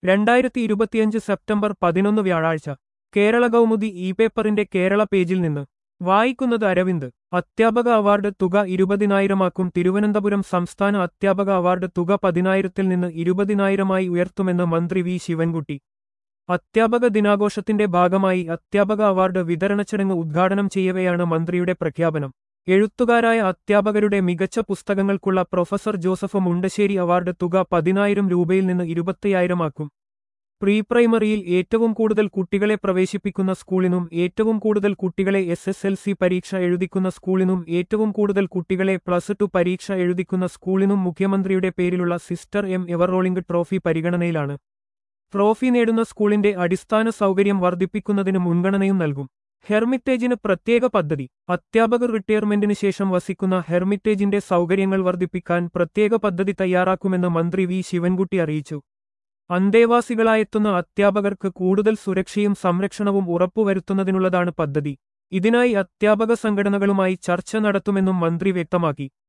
രണ്ടായിരത്തി ഇരുപത്തിയഞ്ച് സെപ്റ്റംബർ പതിനൊന്ന് വ്യാഴാഴ്ച കേരള കൗമുദി ഇ പേപ്പറിന്റെ കേരള പേജിൽ നിന്ന് വായിക്കുന്നത് അരവിന്ദ് അധ്യാപക അവാർഡ് തുക ഇരുപതിനായിരമാക്കും തിരുവനന്തപുരം സംസ്ഥാന അധ്യാപക അവാർഡ് തുക പതിനായിരത്തിൽ നിന്ന് ഇരുപതിനായിരമായി ഉയർത്തുമെന്ന് മന്ത്രി വി ശിവൻകുട്ടി അധ്യാപക ദിനാഘോഷത്തിന്റെ ഭാഗമായി അധ്യാപക അവാർഡ് വിതരണ ചടങ്ങ് ഉദ്ഘാടനം ചെയ്യവെയാണ് മന്ത്രിയുടെ പ്രഖ്യാപനം എഴുത്തുകാരായ അധ്യാപകരുടെ മികച്ച പുസ്തകങ്ങൾക്കുള്ള പ്രൊഫസർ ജോസഫ് മുണ്ടശ്ശേരി അവാർഡ് തുക പതിനായിരം രൂപയിൽ നിന്ന് ഇരുപത്തിയായിരമാക്കും പ്രീ പ്രൈമറിയിൽ ഏറ്റവും കൂടുതൽ കുട്ടികളെ പ്രവേശിപ്പിക്കുന്ന സ്കൂളിനും ഏറ്റവും കൂടുതൽ കുട്ടികളെ എസ് എസ് എൽ സി പരീക്ഷ എഴുതിക്കുന്ന സ്കൂളിനും ഏറ്റവും കൂടുതൽ കുട്ടികളെ പ്ലസ് ടു പരീക്ഷ എഴുതിക്കുന്ന സ്കൂളിനും മുഖ്യമന്ത്രിയുടെ പേരിലുള്ള സിസ്റ്റർ എം എവർറോളിംഗ് ട്രോഫി പരിഗണനയിലാണ് ട്രോഫി നേടുന്ന സ്കൂളിന്റെ അടിസ്ഥാന സൗകര്യം വർദ്ധിപ്പിക്കുന്നതിന് മുൻഗണനയും നൽകും ഹെർമിറ്റേജിന് പ്രത്യേക പദ്ധതി അധ്യാപകർ റിട്ടയർമെന്റിന് ശേഷം വസിക്കുന്ന ഹെർമിറ്റേജിന്റെ സൗകര്യങ്ങൾ വർദ്ധിപ്പിക്കാൻ പ്രത്യേക പദ്ധതി തയ്യാറാക്കുമെന്ന് മന്ത്രി വി ശിവൻകുട്ടി അറിയിച്ചു അന്തേവാസികളായെത്തുന്ന അധ്യാപകർക്ക് കൂടുതൽ സുരക്ഷയും സംരക്ഷണവും ഉറപ്പുവരുത്തുന്നതിനുള്ളതാണ് പദ്ധതി ഇതിനായി അധ്യാപക സംഘടനകളുമായി ചർച്ച നടത്തുമെന്നും മന്ത്രി വ്യക്തമാക്കി